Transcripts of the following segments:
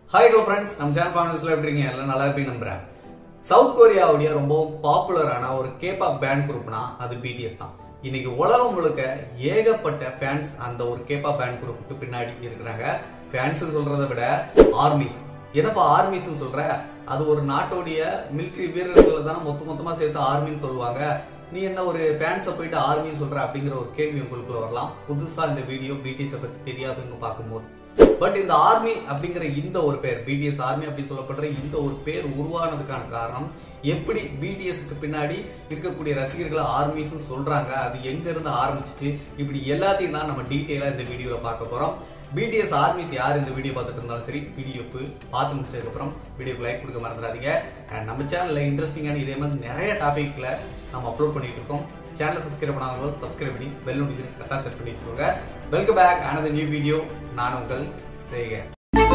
hi hello friends நம்ம channel பாவனிஸ்ல எப்படி இருக்கீங்க எல்லாம் நல்லா இருப்பீங்க நம்புறேன் சவுத் கொரியாவுடைய ரொம்ப பாப்புலரான ஒரு கேபாப் பேண்ட் குரூப்னா அது பிடிஎஸ் தான் இன்னைக்கு உலகம் முழுக்க ஏகப்பட்ட ஃபேன்ஸ் அந்த ஒரு கேபாப் பேண்ட் குரூப்புக்கு பின்னாடி இருக்கிறாங்க ஃபேன்ஸ் சொல்றதை விட ஆர்மிஸ் என்னப்பா ஆர்மிஸ் சொல்ற அது ஒரு நாட்டோடைய மிலிட்டரி வீரர்களை தான் மொத்த மொத்தமா சேர்த்து ஆர்மின்னு சொல்லுவாங்க நீ என்ன ஒரு ஃபேன்ஸை போயிட்டு ஆர்மின்னு சொல்ற அப்படிங்கிற ஒரு கேள்வி உங்களுக்குள்ள வரலாம் புதுசா இந்த வீடியோ பிடிஎஸ் பத்தி தெரியாதுன்னு பார்க்கும்போது பட் இந்த ஆர்மி அப்படிங்கிற இந்த ஒரு பேர் பிடிஎஸ் ஆர்மி அப்படின்னு சொல்லப்படுற இந்த ஒரு பேர் உருவானதுக்கான காரணம் எப்படி பிடிஎஸ்க்கு பின்னாடி இருக்கக்கூடிய ரசிகர்களை ஆர்மிஸ் சொல்றாங்க அது எங்க இருந்து ஆரம்பிச்சிச்சு இப்படி எல்லாத்தையும் தான் நம்ம டீட்டெயிலா இந்த வீடியோல பார்க்க போறோம் பிடிஎஸ் ஆர்மிஸ் யார் இந்த வீடியோ பார்த்துட்டு இருந்தாலும் சரி வீடியோக்கு பார்த்து முடிச்சதுக்கு அப்புறம் வீடியோக்கு லைக் கொடுக்க மறந்துடாதீங்க அண்ட் நம்ம சேனல்ல இன்ட்ரெஸ்டிங்கான இதே மாதிரி நிறைய டாபிக்ல நம்ம அப்லோட் பண்ணிட்டு இருக்கோம் சேனலை சப்ஸ்கிரைப் பண்ணாதவங்க சப்ஸ்கிரைப் பண்ணி பெல் நோட்டிஃபிகேஷன் கரெக்டாக செட் பண்ணி வச்சுக்கோங்க welcome back another new video நான் உங்கள் சேகர்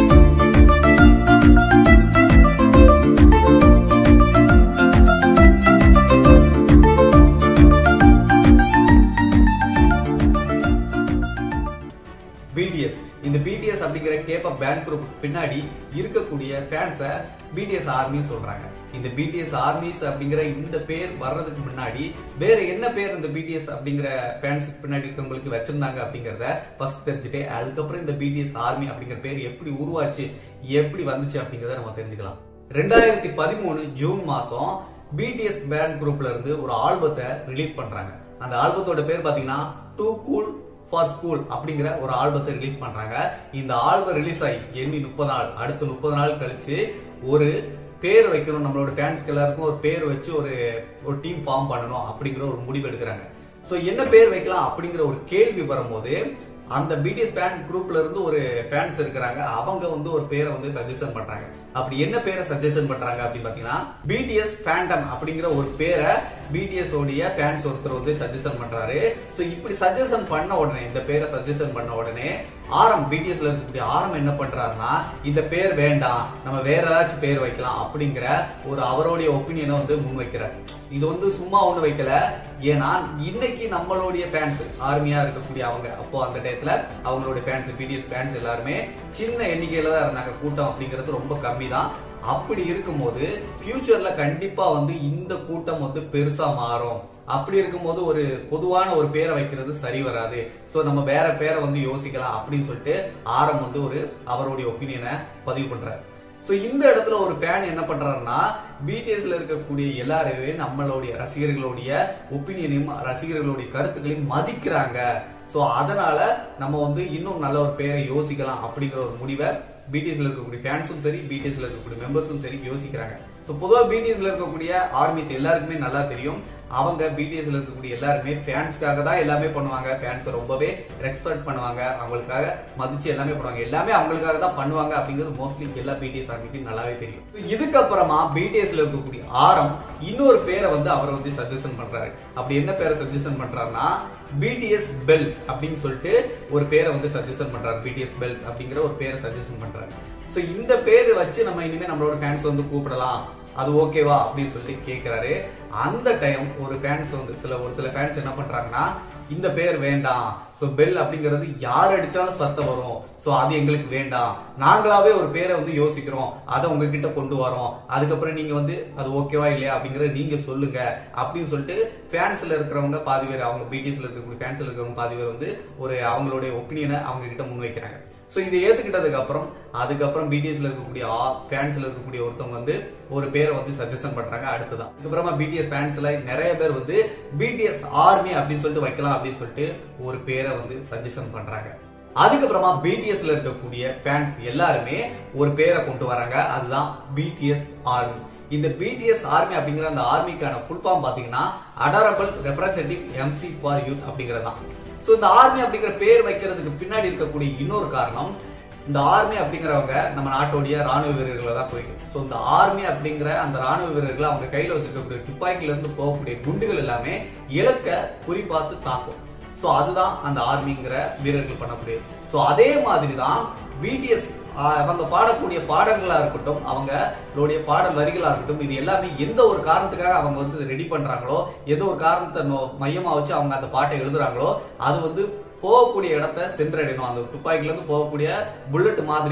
பிடிஎஸ் இந்த பிடிஎஸ் அப்படிங்கிற கேப்ப பேண்ட் குரூப் பின்னாடி இருக்கக்கூடிய ஃபேன்ஸ பிடிஎஸ் ஆர்மி சொல்றாங்க இந்த பிடிஎஸ் ஆர்மிஸ் அப்படிங்கிற இந்த பேர் வர்றதுக்கு முன்னாடி வேற என்ன பேர் இந்த பிடிஎஸ் அப்படிங்கிற ஃபேன்ஸுக்கு பின்னாடி இருக்கவங்களுக்கு வச்சிருந்தாங்க அப்படிங்கறத ஃபர்ஸ்ட் தெரிஞ்சுட்டு அதுக்கப்புறம் இந்த பிடிஎஸ் ஆர்மி அப்படிங்கிற பேர் எப்படி உருவாச்சு எப்படி வந்துச்சு அப்படிங்கறத நம்ம தெரிஞ்சுக்கலாம் ரெண்டாயிரத்தி பதிமூணு ஜூன் மாசம் பிடிஎஸ் பேண்ட் குரூப்ல இருந்து ஒரு ஆல்பத்தை ரிலீஸ் பண்றாங்க அந்த ஆல்பத்தோட பேர் பாத்தீங்கன்னா டூ கூல் ஃபார் ஸ்கூல் அப்படிங்கிற ஒரு ஆல்பத்தை ரிலீஸ் பண்றாங்க இந்த ஆல்பம் ரிலீஸ் ஆகி எண்ணி முப்பது நாள் அடுத்த முப்பது நாள் கழிச்சு ஒரு பேர் வைக்கணும் நம்மளோட ஃபேன்ஸ்க்கு எல்லாருக்கும் ஒரு பேர் வச்சு ஒரு ஒரு டீம் ஃபார்ம் பண்ணணும் அப்படிங்கிற ஒரு முடிவு எடுக்கிறாங்க சோ என்ன பேர் வைக்கலாம் அப்படிங்கிற ஒரு கேள்வி வரும்போது அந்த பிடிஎஸ் பேண்ட் குரூப்ல இருந்து ஒரு ஃபேன்ஸ் இருக்கிறாங்க அவங்க வந்து ஒரு பேரை வந்து சஜஷன் பண்றாங்க அப்படி என்ன பேரை சஜஷன் பண்றாங்க அப்படின்னு பாத்தீங்கன்னா பிடிஎஸ் ஃபேண்டம் அப்படிங்கிற ஒரு பேரை பிடிஎஸ் உடைய ஃபேன்ஸ் ஒருத்தர் வந்து சஜஷன் பண்றாரு சோ இப்படி சஜஷன் பண்ண உடனே இந்த பேரை சஜஷன் பண்ண உடனே ஆரம் பிடிஎஸ்ல இருக்கக்கூடிய ஆரம் என்ன பண்றாருன்னா இந்த பேர் வேண்டாம் நம்ம வேற ஏதாச்சும் பேர் வைக்கலாம் அப்படிங்கிற ஒரு அவருடைய ஒப்பீனியனை வந்து முன்வைக்கிறார் இது வந்து சும்மா ஒண்ணு வைக்கல ஏன்னா இன்னைக்கு நம்மளுடைய ஃபேன்ஸ் ஆர்மியா இருக்கக்கூடிய அவங்க அப்போ அந்த டயத்துல அவங்களுடைய ஃபேன்ஸ் பிடிஎஸ் ஃபேன்ஸ் எல்லாருமே சின்ன எண்ணிக்கையில தான் இருந்தாங்க கூட்டம் அப்படிங்கிறது ரொம்ப கம்மி தான் அப்படி இருக்கும்போது ஃபியூச்சர்ல கண்டிப்பா வந்து இந்த கூட்டம் வந்து பெருசா மாறும் அப்படி இருக்கும்போது ஒரு பொதுவான ஒரு பேரை வைக்கிறது சரி வராது சோ நம்ம வேற பேரை வந்து யோசிக்கலாம் அப்படின்னு சொல்லிட்டு ஆரம் வந்து ஒரு அவருடைய ஒப்பீனியனை பதிவு பண்றாரு சோ இந்த இடத்துல ஒரு ஃபேன் என்ன பண்றாருன்னா பிடிஎஸ்ல இருக்கக்கூடிய எல்லாருமே நம்மளுடைய ரசிகர்களுடைய ஒப்பீனியனையும் ரசிகர்களுடைய கருத்துக்களையும் மதிக்கிறாங்க சோ அதனால நம்ம வந்து இன்னும் நல்ல ஒரு பேரை யோசிக்கலாம் அப்படிங்கிற ஒரு முடிவை பிடிஎஸ்ல இருக்கக்கூடிய ஃபேன்ஸும் சரி பிடிஎஸ்ல இருக்கக்கூடிய மெம்பர்ஸும் சரி யோசிக்கிறாங்க சோ பொதுவா பிடிஎஸ்ல இருக்கக்கூடிய ஆர்மிஸ் எல்லாருக்குமே நல்லா தெரியும் அவங்க பிடிஎஸ்ல இருக்கக்கூடிய எல்லாருமே ஃபேன்ஸ்க்காக தான் எல்லாமே பண்ணுவாங்க ஃபேன்ஸ் ரொம்பவே ரெஸ்பெக்ட் பண்ணுவாங்க அவங்களுக்காக மதிச்சு எல்லாமே பண்ணுவாங்க எல்லாமே அவங்களுக்காக தான் பண்ணுவாங்க அப்படிங்கிறது மோஸ்ட்லி எல்லா பிடிஎஸ் ஆர்மிக்கும் நல்லாவே தெரியும் இதுக்கப்புறமா பிடிஎஸ்ல இருக்கக்கூடிய ஆரம் இன்னொரு பேரை வந்து அவர் வந்து சஜஷன் பண்றாரு அப்படி என்ன பேரை சஜஷன் பண்றாருன்னா பிடிஎஸ் பெல் அப்படின்னு சொல்லிட்டு ஒரு பேரை வந்து சஜஷன் பண்றாரு பிடிஎஸ் பெல்ஸ் அப்படிங்கிற ஒரு பேரை சஜஷன் பண்றாரு சோ இந்த பேரை வச்சு நம்ம இனிமே நம்மளோட ஃபேன்ஸ் வந்து கூப்பிடலாம் அது ஓகேவா அப்படின்னு சொல்லிட்டு கேக்குறாரு அந்த டைம் ஒரு ஃபேன்ஸ் வந்து சில ஒரு சில ஃபேன்ஸ் என்ன பண்றாங்கன்னா இந்த பேர் வேண்டாம் சோ பெல் அப்படிங்கிறது யார் அடிச்சாலும் சத்தம் வரும் சோ அது எங்களுக்கு வேண்டாம் நாங்களாவே ஒரு பேரை வந்து யோசிக்கிறோம் அதை உங்ககிட்ட கொண்டு வரோம் அதுக்கப்புறம் நீங்க வந்து அது ஓகேவா இல்லையா அப்படிங்கறத நீங்க சொல்லுங்க அப்படின்னு சொல்லிட்டு ஃபேன்ஸ்ல இருக்கிறவங்க பாதி பேர் அவங்க பிடிஎஸ்ல இருக்கக்கூடிய ஃபேன்ஸ்ல இருக்கிறவங்க பாதி பேர் வந்து ஒரு அவங்களுடைய ஒப்பீனியனை அவங்க கிட்ட முன்வைக்கிறாங்க சோ இதை ஏத்துக்கிட்டதுக்கு அப்புறம் அதுக்கப்புறம் பிடிஎஸ்ல இருக்கக்கூடிய ஃபேன்ஸ்ல இருக்கக்கூடிய ஒருத்தவங்க வந்து ஒரு பேரை வந்து சஜஷன் பண்றாங்க அடுத்ததான் இதுக்கப்புறமா பிடிஎஸ் ஃபேன்ஸ்ல நிறைய பேர் வந்து பிடிஎஸ் ஆர்மி அப்படின்னு சொல்லிட்டு வைக்கலாம் அப்படின்னு சொல்லிட்டு ஒரு பேரை வந்து சஜஷன் பண்றாங்க அதுக்கப்புறமா பிடிஎஸ்ல இருக்கக்கூடிய ஃபேன்ஸ் எல்லாருமே ஒரு பேரை கொண்டு வராங்க அதுதான் பிடிஎஸ் ஆர்மி இந்த பிடிஎஸ் ஆர்மி அப்படிங்கிற அந்த ஆர்மிக்கான ஃபுல் ஃபார்ம் பாத்தீங்கன்னா adorable representative M C for youth அப்படிங்கிறது தான் சோ இந்த ஆர்மி அப்படிங்கிற பேர் வைக்கிறதுக்கு பின்னாடி இருக்கக்கூடிய இன்னொரு காரணம் இந்த ஆர்மி அப்படிங்கிறவங்க நம்ம நாட்டோடைய ராணுவ வீரர்களை தான் குறிக்கும் சோ இந்த ஆர்மி அப்படிங்கிற அந்த ராணுவ வீரர்களை அவங்க கையில வச்சிருக்கக்கூடிய துப்பாக்கில இருந்து போகக்கூடிய குண்டுகள் எல்லாமே இலக்க குறிப்பாத்து தாக்கும் சோ அதுதான் அந்த ஆர்மிங்கிற வீரர்கள் பண்ணக்கூடியது சோ அதே மாதிரி தான் பிடிஎஸ் அவங்க பாடக்கூடிய பாடங்களா இருக்கட்டும் அவங்களுடைய பாடல் வரிகளா இருக்கட்டும் இது எல்லாமே எந்த ஒரு காரணத்துக்காக அவங்க வந்து ரெடி பண்றாங்களோ எந்த ஒரு காரணத்தை நோ- மையமா வச்சு அவங்க அந்த பாட்டை எழுதுறாங்களோ அது வந்து போகக்கூடிய இடத்த சென்றடையணும் அந்த துப்பாக்கில இருந்து போகக்கூடிய புல்லட் மாதிரி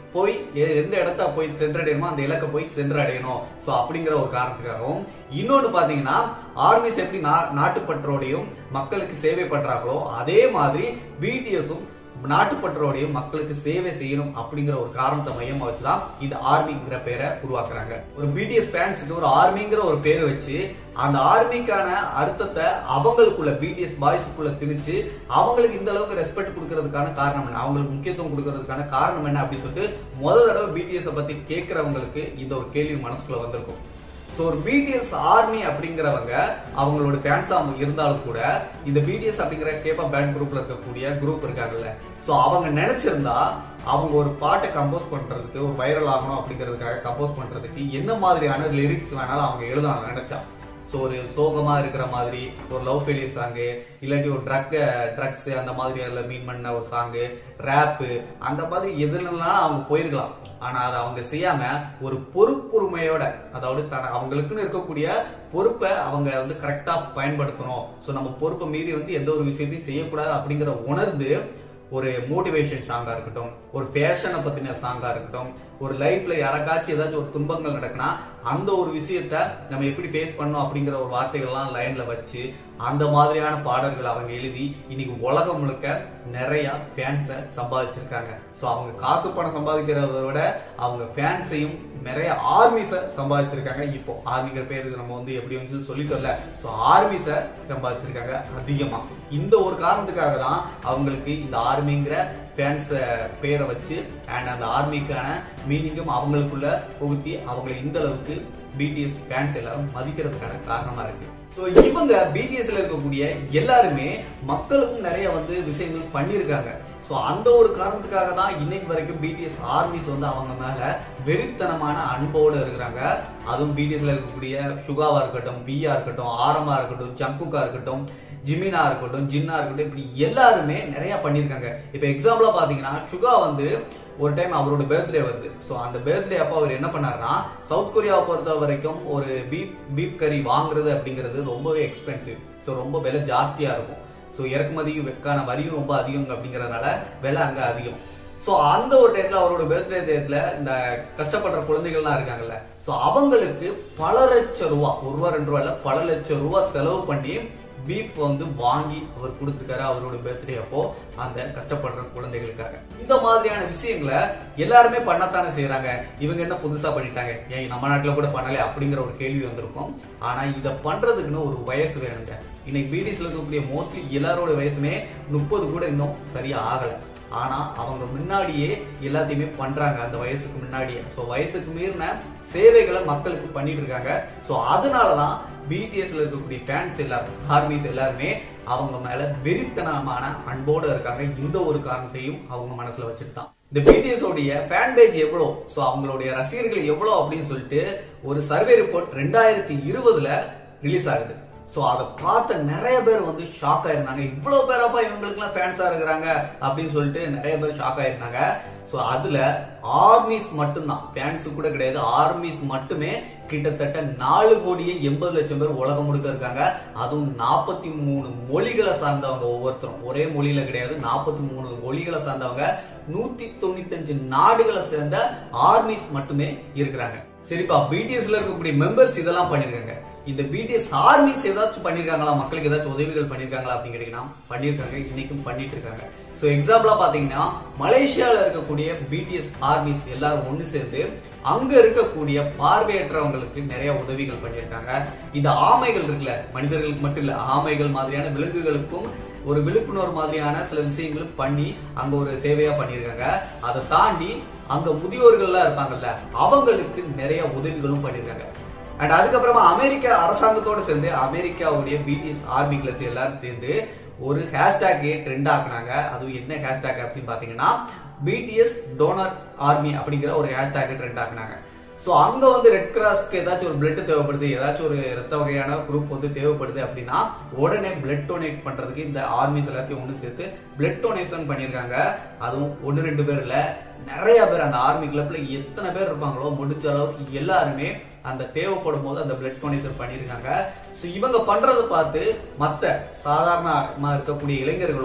போய் எ- எந்த இடத்த போய் சென்றடையணுமோ அந்த இலக்கை போய் சென்றடையணும் சோ அப்படிங்கிற ஒரு காரணத்துக்காகவும் இன்னொன்னு பாத்தீங்கன்னா ஆர்மிஸ் எப்படி நா- நாட்டுப்பற்றோடையும் மக்களுக்கு சேவை பண்றாங்களோ அதே மாதிரி பிடிஎஸும் நாட்டுப்பற்றோடையும் மக்களுக்கு சேவை செய்யணும் அப்படிங்கிற ஒரு காரணத்தை மையமா வச்சுதான் இந்த ஆர்மிங்கிற பேரை உருவாக்குறாங்க ஒரு பிடிஎஸ் ஃபேன்ஸுக்கு ஒரு ஆர்மிங்கிற ஒரு பேர் வச்சு அந்த ஆர்மிக்கான அர்த்தத்தை அவங்களுக்குள்ள பிடிஎஸ் பாய்ஸுக்குள்ள திணிச்சு அவங்களுக்கு இந்த அளவுக்கு ரெஸ்பெக்ட் கொடுக்கறதுக்கான காரணம் என்ன அவங்களுக்கு முக்கியத்துவம் கொடுக்கறதுக்கான காரணம் என்ன அப்படின்னு சொல்லிட்டு முத தடவை பிடிஎஸ் பத்தி கேட்கறவங்களுக்கு இந்த ஒரு கேள்வி மனசுக்குள்ள வந்திருக்கும் சோ ஒரு பிடிஎஸ் ஆர்மி அப்படிங்கிறவங்க அவங்களோட ஃபேன்ஸா இருந்தாலும் கூட இந்த பிடிஎஸ் அப்படிங்கிற கேப்பா பேண்ட் குரூப்ல இருக்கக்கூடிய குரூப் இருக்காங்கல்ல சோ அவங்க நினைச்சிருந்தா அவங்க ஒரு பாட்டை கம்போஸ் பண்றதுக்கு ஒரு வைரல் ஆகணும் அப்படிங்கிறதுக்காக கம்போஸ் பண்றதுக்கு என்ன மாதிரியான லிரிக்ஸ் வேணாலும் அவங்க எழுதலாம் நினைச்சா சோ ஒரு சோகமா இருக்கிற மாதிரி ஒரு லவ் ஃபெயிலியர் சாங்கு இல்லாட்டி ஒரு ட்ரக் ட்ரக்ஸ் அந்த மாதிரி எல்லாம் மீன் பண்ண ஒரு சாங்கு ரேப்பு அந்த மாதிரி எதுலாம் அவங்க போயிருக்கலாம் ஆனா அதை அவங்க செய்யாம ஒரு பொறுப்புரிமையோட அதாவது தன அவங்களுக்குன்னு இருக்கக்கூடிய பொறுப்பை அவங்க வந்து கரெக்டா பயன்படுத்தணும் சோ நம்ம பொறுப்பை மீறி வந்து எந்த ஒரு விஷயத்தையும் செய்யக்கூடாது அப்படிங்கிற உணர்ந்து ஒரு மோட்டிவேஷன் சாங்கா இருக்கட்டும் ஒரு ஃபேஷனை பத்தின சாங்கா இருக்கட்டும் ஒரு லைஃப்ல யாராக்காச்சும் ஏதாச்சும் ஒரு துன்பங்கள் நடக்குனா அந்த ஒரு விஷயத்த நம்ம எப்படி ஃபேஸ் பண்ணோம் அப்படிங்கிற ஒரு வார்த்தைகள்லாம் லைன்ல வச்சு அந்த மாதிரியான பாடல்கள் அவங்க எழுதி இன்னைக்கு உலகம் முழுக்க நிறைய ஃபேன்ஸை சம்பாதிச்சிருக்காங்க சோ அவங்க காசு பணம் சம்பாதிக்கிறத விட அவங்க ஃபேன்ஸையும் நிறைய ஆர்மிஸ சம்பாதிச்சிருக்காங்க இப்போ ஆர்மிங்கிற பேருக்கு நம்ம வந்து எப்படி வந்து சொல்லிட்டோம்ல சோ ஆர்மிஸ சம்பாதிச்சிருக்காங்க அதிகமா இந்த ஒரு காரணத்துக்காக தான் அவங்களுக்கு இந்த ஆர்மிங்கிற ஃபேன்ஸ் பேரை வச்சு அண்ட் அந்த ஆர்மிக்கான மீனிங்கும் அவங்களுக்குள்ள புகுத்தி அவங்களை இந்த அளவுக்கு பிடிஎஸ் ஃபேன்ஸ் எல்லாரும் மதிக்கிறதுக்கான காரணமா இருக்கு சோ இவங்க பிடிஎஸ்ல இருக்கக்கூடிய எல்லாருமே மக்களுக்கும் நிறைய வந்து விஷயங்கள் பண்ணியிருக்காங்க சோ அந்த ஒரு காரணத்துக்காக தான் இன்னைக்கு வரைக்கும் பிடிஎஸ் ஆர்மிஸ் வந்து அவங்க மேல வெறித்தனமான அன்போடு இருக்கிறாங்க அதுவும் பிடிஎஸ்ல இருக்கக்கூடிய சுகாவா இருக்கட்டும் பியா இருக்கட்டும் ஆரமா இருக்கட்டும் ஜங்குக்கா இருக்கட்டும் ஜிமினா இருக்கட்டும் ஜின்னா இருக்கட்டும் இப்படி எல்லாருமே நிறைய பண்ணிருக்காங்க இப்ப எக்ஸாம்பிளா பாத்தீங்கன்னா சுகா வந்து ஒரு டைம் அவரோட பர்த்டே வருது சோ அந்த பர்த்டே அப்போ அவர் என்ன பண்ணாருன்னா சவுத் கொரியாவை பொறுத்த வரைக்கும் ஒரு பீஃப் பீஃப் கறி வாங்குறது அப்படிங்கிறது ரொம்பவே எக்ஸ்பென்சிவ் சோ ரொம்ப விலை ஜாஸ்தியா இருக்கும் சோ இறக்குமதிக்கான வரியும் ரொம்ப அதிகம் அப்படிங்கறதுனால விலை அங்க அதிகம் சோ அந்த ஒரு டைம்ல அவரோட பர்த்டே டேட்ல இந்த கஷ்டப்படுற குழந்தைகள்லாம் இருக்காங்கல்ல சோ அவங்களுக்கு பல லட்சம் ரூபா ஒரு ரூபா ரெண்டு ரூபா இல்ல பல லட்சம் ரூபா செலவு பண்ணி பீஃப் வந்து வாங்கி அவர் கொடுத்திருக்காரு அவரோட பர்த்டே அப்போ அந்த கஷ்டப்படுற குழந்தைகளுக்காக இந்த மாதிரியான விஷயங்களை எல்லாருமே பண்ணத்தானே செய்யறாங்க இவங்க என்ன புதுசா பண்ணிட்டாங்க ஏன் நம்ம நாட்டுல கூட பண்ணல அப்படிங்கிற ஒரு கேள்வி வந்திருக்கும் ஆனா இத பண்றதுக்குன்னு ஒரு வயசு வேணுங்க இன்னைக்கு பிடிஸ்ல இருக்கக்கூடிய மோஸ்ட்லி எல்லாரோட வயசுமே முப்பது கூட இன்னும் சரியா ஆகல ஆனா அவங்க முன்னாடியே எல்லாத்தையுமே பண்றாங்க அந்த வயசுக்கு முன்னாடியே சோ வயசுக்கு மீறின சேவைகளை மக்களுக்கு பண்ணிட்டு இருக்காங்க சோ அதனாலதான் பிடிஎஸ்ல இருக்கக்கூடிய ஃபேன்ஸ் எல்லாரும் ஆர்மிஸ் எல்லாருமே அவங்க மேல வெறித்தனமான அன்போட இருக்காங்க இந்த ஒரு காரணத்தையும் அவங்க மனசுல வச்சுட்டு தான் இந்த பிடிஎஸ் உடைய ஃபேன் பேஜ் எவ்வளவு சோ அவங்களுடைய ரசிகர்கள் எவ்வளவு அப்படின்னு சொல்லிட்டு ஒரு சர்வே ரிப்போர்ட் ரெண்டாயிரத்தி இருபதுல ரிலீஸ் ஆகுது சோ அதை பார்த்த நிறைய பேர் வந்து ஷாக் ஆயிருந்தாங்க இவ்வளவு பேரப்பா இவங்களுக்கு எல்லாம் ஃபேன்ஸா இருக்கிறாங்க அப்படின்னு சொல்லிட்டு நிறைய பேர் ஷாக் ஆயிருந்தாங்க சோ அதுல ஆர்மிஸ் மட்டும்தான் ஃபேன்ஸ் கூட கிடையாது ஆர்மிஸ் மட்டுமே கிட்டத்தட்ட நாலு கோடியே எண்பது லட்சம் பேர் உலகம் முழுக்க இருக்காங்க அதுவும் நாற்பத்தி மூணு மொழிகளை சார்ந்தவங்க ஒவ்வொருத்தரும் ஒரே மொழியில கிடையாது நாற்பத்தி மூணு மொழிகளை சார்ந்தவங்க நூத்தி தொண்ணூத்தி அஞ்சு நாடுகளை சேர்ந்த ஆர்மிஸ் மட்டுமே இருக்கிறாங்க சரிப்பா பிடிஎஸ்ல இருக்கக்கூடிய மெம்பர்ஸ் இதெல்லாம் பண்ணிருக்காங்க இந்த பிடிஎஸ் ஆர்மிஸ் ஏதாச்சும் பண்ணிருக்காங்களா மக்களுக்கு ஏதாச்சும் உதவிகள் பண்ணிருக்காங்களா அப்படின்னு கேட்டீங்கன்னா பண்ணிருக்காங்க இன்னைக்கும் பண்ணிட்டு இருக்காங்க சோ எக்ஸாம்பிளா பாத்தீங்கன்னா மலேசியால இருக்கக்கூடிய பிடிஎஸ் ஆர்மிஸ் எல்லாரும் ஒண்ணு சேர்ந்து அங்க இருக்கக்கூடிய பார்வையற்றவங்களுக்கு நிறைய உதவிகள் பண்ணியிருக்காங்க இந்த ஆமைகள் இருக்குல்ல மனிதர்களுக்கு மட்டும் இல்ல ஆமைகள் மாதிரியான விலங்குகளுக்கும் ஒரு விழிப்புணர்வு மாதிரியான சில விஷயங்களும் பண்ணி அங்க ஒரு சேவையா பண்ணியிருக்காங்க அதை தாண்டி அங்க முதியோர்கள்லாம் இருப்பாங்கல்ல அவங்களுக்கு நிறைய உதவிகளும் பண்ணியிருக்காங்க அண்ட் அதுக்கப்புறமா அமெரிக்க அரசாங்கத்தோட சேர்ந்து அமெரிக்காவுடைய பிடிஎஸ் ஆர்மிகளை எல்லாரும் சேர்ந்து ஒரு ஹேஷ்டேக்கே ட்ரெண்ட் ஆக்குனாங்க அதுவும் என்ன ஹேஷ்டேக் அப்படின்னு பாத்தீங்கன்னா பிடிஎஸ் டோனர் ஆர்மி அப்படிங்கிற ஒரு ஹேஷ்டேக் ட்ரெண்ட் ஆக்குனாங்க சோ அங்க வந்து ரெட் கிராஸ்க்கு ஏதாச்சும் ஒரு பிளட் தேவைப்படுது ஏதாச்சும் ஒரு ரத்த வகையான குரூப் வந்து தேவைப்படுது அப்படின்னா உடனே பிளட் டொனேட் பண்றதுக்கு இந்த ஆர்மிஸ் எல்லாத்தையும் ஒண்ணு சேர்த்து பிளட் டொனேஷன் பண்ணிருக்காங்க அதுவும் ஒன்னு ரெண்டு பேர் இல்ல நிறைய பேர் அந்த ஆர்மி கிளப்ல எத்தனை பேர் இருப்பாங்களோ முடிஞ்ச அளவுக்கு எல்லாருமே அந்த தேவைப்படும் போது அந்த பிளட் டொனேஷன் பண்ணிருக்காங்க சோ இவங்க பண்றதை பார்த்து மத்த சாதாரணமா இருக்கக்கூடிய இளைஞர்களும்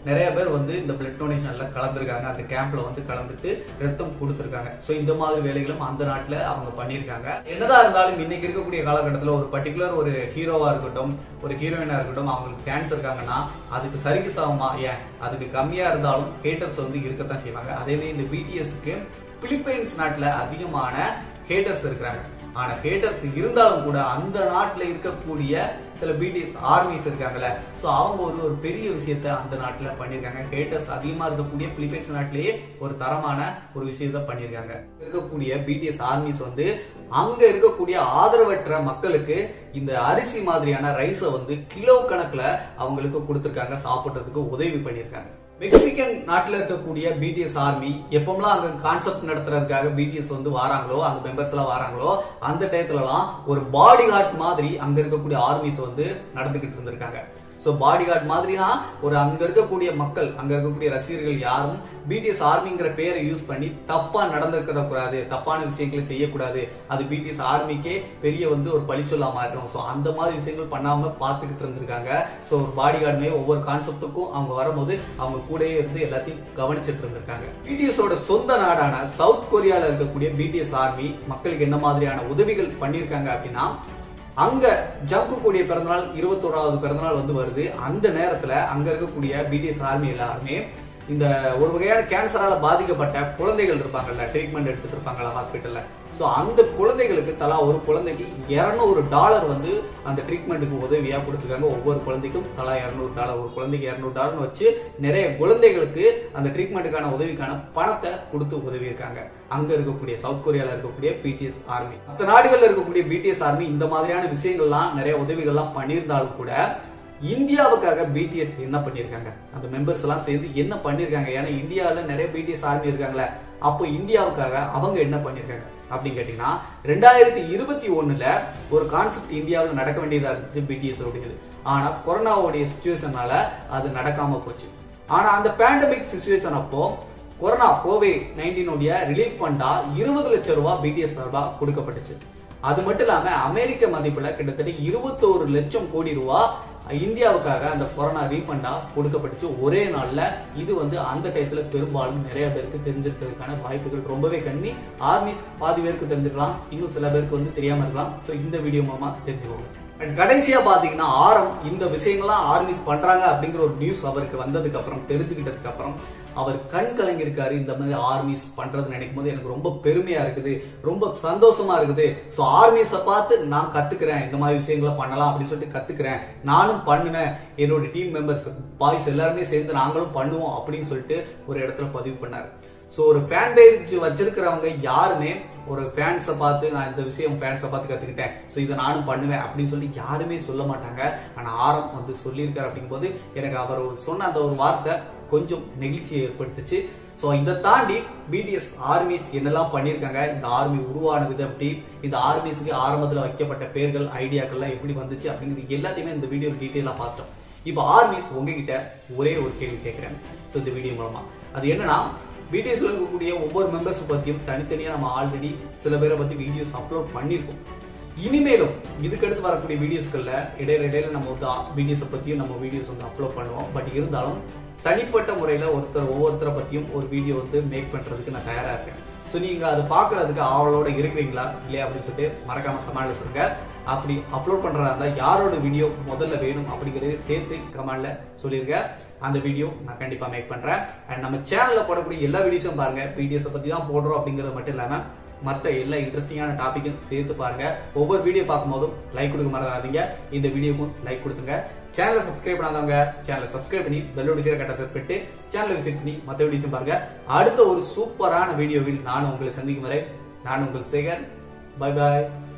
நிறைய பேர் வந்து இந்த பிளட் டொனேஷன்ல கலந்துருக்காங்க அந்த கேம்ப்ல வந்து கலந்துட்டு ரத்தம் கொடுத்துருக்காங்க சோ இந்த மாதிரி வேலைகளும் அந்த நாட்டுல அவங்க பண்ணியிருக்காங்க என்னதான் இருந்தாலும் இன்னைக்கு இருக்கக்கூடிய காலகட்டத்தில் ஒரு பர்டிகுலர் ஒரு ஹீரோவா இருக்கட்டும் ஒரு ஹீரோயினா இருக்கட்டும் அவங்களுக்கு கேன்சர் இருக்காங்கன்னா அதுக்கு சரிக்கு சமமா ஏன் அதுக்கு கம்மியா இருந்தாலும் ஹேட்டர்ஸ் வந்து இருக்கத்தான் செய்வாங்க அதே மாதிரி இந்த பிடிஎஸ்க்கு பிலிப்பைன்ஸ் நாட்டுல அதிகமான ஹேட்டர்ஸ் இருக்கிறாங்க ஆனா ஹேட்டர்ஸ் இருந்தாலும் கூட அந்த நாட்டுல இருக்கக்கூடிய சில பிடிஎஸ் ஆர்மிஸ் இருக்காங்கல்ல சோ அவங்க ஒரு ஒரு பெரிய விஷயத்த அந்த நாட்டுல பண்ணிருக்காங்க ஹேட்டர்ஸ் அதிகமா இருக்கக்கூடிய பிலிப்பைன்ஸ் நாட்டிலேயே ஒரு தரமான ஒரு விஷயத்த பண்ணிருக்காங்க இருக்கக்கூடிய பிடிஎஸ் ஆர்மிஸ் வந்து அங்க இருக்கக்கூடிய ஆதரவற்ற மக்களுக்கு இந்த அரிசி மாதிரியான ரைஸை வந்து கிலோ கணக்குல அவங்களுக்கு கொடுத்திருக்காங்க சாப்பிடுறதுக்கு உதவி பண்ணிருக்காங்க மெக்சிகன் நாட்டுல இருக்கக்கூடிய பிடிஎஸ் ஆர்மி எப்பமெல்லாம் அங்க கான்செப்ட் நடத்துறதுக்காக பிடிஎஸ் வந்து வராங்களோ அந்த மெம்பர்ஸ் எல்லாம் வராங்களோ அந்த டயத்துல எல்லாம் ஒரு பாடி கார்ட் மாதிரி அங்க இருக்கக்கூடிய ஆர்மிஸ் வந்து நடந்துகிட்டு இருந்திருக்காங்க சோ பாடி கார்டு மாதிரினா ஒரு அங்க இருக்கக்கூடிய மக்கள் அங்க இருக்கக்கூடிய ரசிகர்கள் யாரும் பிடிஎஸ் ஆர்மிங்கிற பேரை யூஸ் பண்ணி தப்பா நடந்திருக்க கூடாது தப்பான விஷயங்களை செய்யக்கூடாது அது பிடிஎஸ் ஆர்மிக்கே பெரிய வந்து ஒரு பழிச்சொல்லா மாறிடும் சோ அந்த மாதிரி விஷயங்கள் பண்ணாம பாத்துக்கிட்டு இருந்திருக்காங்க சோ ஒரு பாடி கார்டுமே ஒவ்வொரு கான்செப்டுக்கும் அவங்க வரும்போது அவங்க கூடயே இருந்து எல்லாத்தையும் கவனிச்சிட்டு இருந்திருக்காங்க பிடிஎஸோட சொந்த நாடான சவுத் கொரியால இருக்கக்கூடிய பிடிஎஸ் ஆர்மி மக்களுக்கு என்ன மாதிரியான உதவிகள் பண்ணிருக்காங்க அப்படின்னா அங்க ஜங்கு கூடிய பிறந்தநாள் இருபத்தோராவது பிறந்தநாள் வந்து வருது அந்த நேரத்துல அங்க இருக்கக்கூடிய பிடிஎஸ் ஆர்மி எல்லாருமே இந்த ஒரு வகையான கேன்சரால பாதிக்கப்பட்ட குழந்தைகள் இருப்பாங்கல்ல ட்ரீட்மெண்ட் எடுத்துட்டு இருப்பாங்கல்ல ஹாஸ்பிட்டல்ல சோ அந்த குழந்தைகளுக்கு தலா ஒரு குழந்தைக்கு இருநூறு டாலர் வந்து அந்த ட்ரீட்மெண்ட்டுக்கு உதவியா கொடுத்துருக்காங்க ஒவ்வொரு குழந்தைக்கும் தலா இருநூறு டாலர் ஒரு குழந்தைக்கு இருநூறு டாலர்னு வச்சு நிறைய குழந்தைகளுக்கு அந்த ட்ரீட்மெண்ட்டுக்கான உதவிக்கான பணத்தை கொடுத்து உதவி இருக்காங்க அங்க இருக்கக்கூடிய சவுத் கொரியால இருக்கக்கூடிய பிடிஎஸ் ஆர்மி மற்ற நாடுகள்ல இருக்கக்கூடிய பிடிஎஸ் ஆர்மி இந்த மாதிரியான விஷயங்கள்லாம் நிறைய உதவிகள்லாம் பண்ணியிருந்தாலும் கூட இந்தியாவுக்காக பிடிஎஸ் என்ன பண்ணிருக்காங்க அந்த மெம்பர்ஸ் எல்லாம் சேர்ந்து என்ன பண்ணிருக்காங்க ஏன்னா இந்தியாவில் நிறைய பிடிஎஸ் ஆர்மி இருக்காங்களே அப்போ இந்தியாவுக்காக அவங்க என்ன பண்ணிருக்காங்க அப்படின்னு கேட்டீங்கன்னா ரெண்டாயிரத்தி இருபத்தி ஒண்ணுல ஒரு கான்செப்ட் இந்தியாவில் நடக்க வேண்டியதா இருந்துச்சு பிடிஎஸ் அப்படிங்கிறது ஆனா கொரோனாவுடைய சுச்சுவேஷனால அது நடக்காம போச்சு ஆனா அந்த பேண்டமிக் சுச்சுவேஷன் அப்போ கொரோனா கோவிட் நைன்டீனுடைய ரிலீஃப் ஃபண்டா இருபது லட்சம் ரூபாய் பிடிஎஸ் சார்பா கொடுக்கப்பட்டுச்சு அது மட்டும் இல்லாம அமெரிக்க மதிப்புல கிட்டத்தட்ட இருபத்தோரு லட்சம் கோடி ரூபாய் இந்தியாவுக்காக அந்த கொரோனா ரீஃபண்டா கொடுக்கப்பட்டுச்சு ஒரே நாள்ல இது வந்து அந்த டயத்துல பெரும்பாலும் நிறைய பேருக்கு தெரிஞ்சிருக்கிறதுக்கான வாய்ப்புகள் ரொம்பவே கம்மி ஆர்மி பாதி பேருக்கு தெரிஞ்சிருக்கலாம் இன்னும் சில பேருக்கு வந்து தெரியாம இருக்கலாம் சோ இந்த வீடியோ மூலமா தெரிஞ்சுக்கோங்க And கடைசியா பாத்தீங்கன்னா ஆரம் இந்த விஷயங்கள்லாம் ஆர்மிஸ் பண்றாங்க அப்படிங்கிற ஒரு நியூஸ் அவருக்கு வந்ததுக்கு அப்புறம் தெரிஞ்சுக்கிட்டதுக்கு அப்புறம் அவர் கண் கலங்கி இருக்காரு இந்த மாதிரி ஆர்மிஸ் பண்றது நினைக்கும் போது எனக்கு ரொம்ப பெருமையா இருக்குது ரொம்ப சந்தோஷமா இருக்குது சோ ஆர்மிஸ பார்த்து நான் கத்துக்கிறேன் இந்த மாதிரி விஷயங்களை பண்ணலாம் அப்படின்னு சொல்லிட்டு கத்துக்கிறேன் நானும் பண்ணுவேன் என்னோட டீம் மெம்பர்ஸ் பாய்ஸ் எல்லாருமே சேர்ந்து நாங்களும் பண்ணுவோம் அப்படின்னு சொல்லிட்டு ஒரு இடத்துல பதிவு பண்ணாரு சோ ஒரு ஃபேன் பேஜ் வச்சிருக்கிறவங்க யாருமே ஒரு ஃபேன்ஸை பார்த்து நான் இந்த விஷயம் ஃபேன்ஸை பார்த்து கத்துக்கிட்டேன் சோ இதை நானும் பண்ணுவேன் அப்படின்னு சொல்லி யாருமே சொல்ல மாட்டாங்க ஆனா ஆரம் வந்து சொல்லியிருக்காரு அப்படிங்கும்போது எனக்கு அவர் சொன்ன அந்த ஒரு வார்த்தை கொஞ்சம் நெகிழ்ச்சியை ஏற்படுத்துச்சு சோ இதை தாண்டி பிடிஎஸ் ஆர்மிஸ் என்னெல்லாம் பண்ணியிருக்காங்க இந்த ஆர்மி உருவான விதம் எப்படி இந்த ஆர்மிஸ்க்கு ஆரம்பத்துல வைக்கப்பட்ட பேர்கள் ஐடியாக்கள்லாம் எப்படி வந்துச்சு அப்படிங்கிறது எல்லாத்தையுமே இந்த வீடியோ டீட்டெயிலா பார்த்தோம் இப்போ ஆர்மிஸ் உங்ககிட்ட ஒரே ஒரு கேள்வி கேட்கிறேன் ஸோ இந்த வீடியோ மூலமா அது என்னன்னா பிடிஎஸ்ல இருக்கக்கூடிய ஒவ்வொரு மெம்பர்ஸ் பத்தியும் தனித்தனியா நம்ம ஆல்ரெடி சில பேரை பத்தி வீடியோஸ் அப்லோட் பண்ணியிருக்கோம் இனிமேலும் இதுக்கடுத்து வரக்கூடிய வீடியோஸ்கள்ல இடையில இடையில நம்ம வந்து பிடிஎஸ் பத்தியும் நம்ம வீடியோஸ் வந்து அப்லோட் பண்ணுவோம் பட் இருந்தாலும் தனிப்பட்ட முறையில ஒருத்தர் ஒவ்வொருத்தரை பத்தியும் ஒரு வீடியோ வந்து மேக் பண்றதுக்கு நான் தயாரா இருக்கேன் ஸோ நீங்க அது பாக்குறதுக்கு ஆவலோட இருக்கிறீங்களா இல்லையா அப்படின்னு சொல்லிட்டு மறக்காம கமெண்ட்ல சொல்லுங்க அப்படி அப்லோட் பண்றதா இருந்தா யாரோட வீடியோ முதல்ல வேணும் அப்படிங்கறது சேர்த்து கமெண்ட்ல சொல்லிருங்க அந்த வீடியோ நான் கண்டிப்பா மேக் பண்றேன் அண்ட் நம்ம சேனல்ல போடக்கூடிய எல்லா வீடியோஸும் பாருங்க பிடிஎஸ் பத்தி தான் போடுறோம் அப்படிங்கறது மட்டும் இல்லாம மற்ற எல்லா இன்ட்ரெஸ்டிங்கான டாபிக்கும் சேர்த்து பாருங்க ஒவ்வொரு வீடியோ பார்க்கும்போதும் லைக் கொடுக்க மறக்காதீங்க இந்த வீடியோக்கும் லைக் கொடுத்துங்க சேனலை சப்ஸ்கிரைப் பண்ணாதவங்க சேனலை சப்ஸ்கிரைப் பண்ணி பெல் நோட்டிஃபிகேஷன் கட்ட செட் பண்ணிட்டு சேனலை விசிட் பண்ணி மற்ற வீடியோஸும் பாருங்க அடுத்த ஒரு சூப்பரான வீடியோவில் நான் உங்களை சந்திக்கும் வரை நான் உங்கள் சேகர் பை பாய்